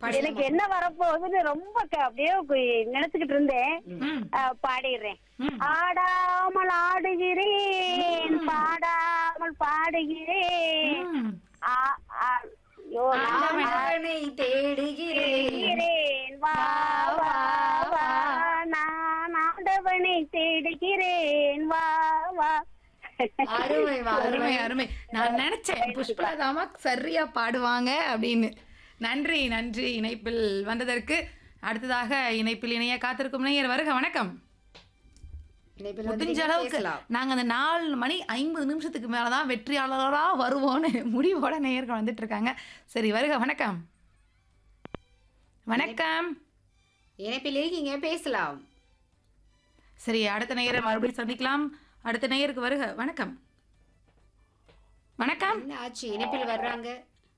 எனக்கு என்ன வரப்போகுதுன்னு ரொம்ப க- அப்படியே கு- நினைச்சுக்கிட்டு இருந்தேன் ம். ஆ, பாடிடுறேன் ம். ஆடாமல் ஆடுகிறேன் பாடாமல் பாடுகிறேன் ம். ஆ- ஆ- ஐயோ, நான் ஆண்டவனை தேடுகிறேன் தேடுகிறேன் வா வா வா நான் ஆண்டவனை தேடுகிறேன் வா வா அருமை வா, அருமை அருமை நான் நினைச்சேன் புஷ்பலதாமா சரியா பாடுவாங்க அப்படின்னு நன்றி நன்றி இணைப்பில் வந்ததற்கு அடுத்ததாக இணைப்பில் இணைய காத்திருக்கும் நேயர் வருக வணக்கம் இணைப்பில் முடிஞ்ச வந்து அளவுக்கு பேசலாம் நாங்க அந்த நாலு மணி ஐம்பது நிமிஷத்துக்கு மேலதான் வெற்றியாளரா வருவோம்னு முடிவோட நேயர்கள் வந்துட்டு இருக்காங்க சரி வருக வணக்கம் வணக்கம் இணைப்பில் இருக்கீங்க பேசலாம் சரி அடுத்த நேயரை மறுபடியும் சந்திக்கலாம் அடுத்த நேயருக்கு வருக வணக்கம் வணக்கம் என்ன ஆச்சு இணைப்பில் வர்றாங்க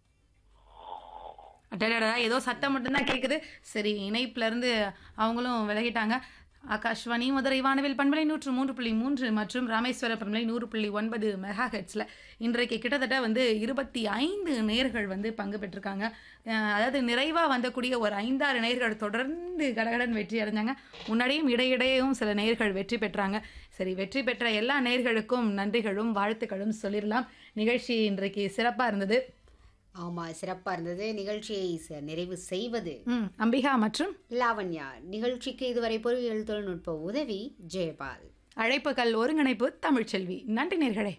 அடடடா ஏதோ சத்தம் மட்டும்தான் கேட்குது சரி இணைப்புல இருந்து அவங்களும் விலகிட்டாங்க ஆகாஷ்வாணி மதுரை வானவில் பண்பலை நூற்று மூன்று புள்ளி மூன்று மற்றும் ராமேஸ்வர பண்பலை நூறு புள்ளி ஒன்பது மெகா ஹெட்ஸில் இன்றைக்கு கிட்டத்தட்ட வந்து இருபத்தி ஐந்து நேர்கள் வந்து பங்கு பெற்றிருக்காங்க அஹ் அதாவது நிறைவாக வந்தக்கூடிய ஒரு ஐந்தாறு நேர்கள் தொடர்ந்து கடகடன் வெற்றி அடைஞ்சாங்க முன்னாடியும் இடையிடையும் சில நேர்கள் வெற்றி பெற்றாங்க சரி வெற்றி பெற்ற எல்லா நேர்களுக்கும் நன்றிகளும் வாழ்த்துக்களும் சொல்லிடலாம் நிகழ்ச்சி இன்றைக்கு சிறப்பாக இருந்தது ஆமா சிறப்பா இருந்தது நிகழ்ச்சியை ச- நிறைவு செய்வது ம் அம்பிகா மற்றும் லாவண்யா நிகழ்ச்சிக்கு இதுவரை பொறியியல் தொழில்நுட்ப உதவி ஜெயபால் அழைப்புகள் ஒருங்கிணைப்பு தமிழ்ச்செல்வி நன்றி நேர்களே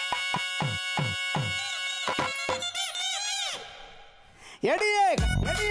எடியே எடியே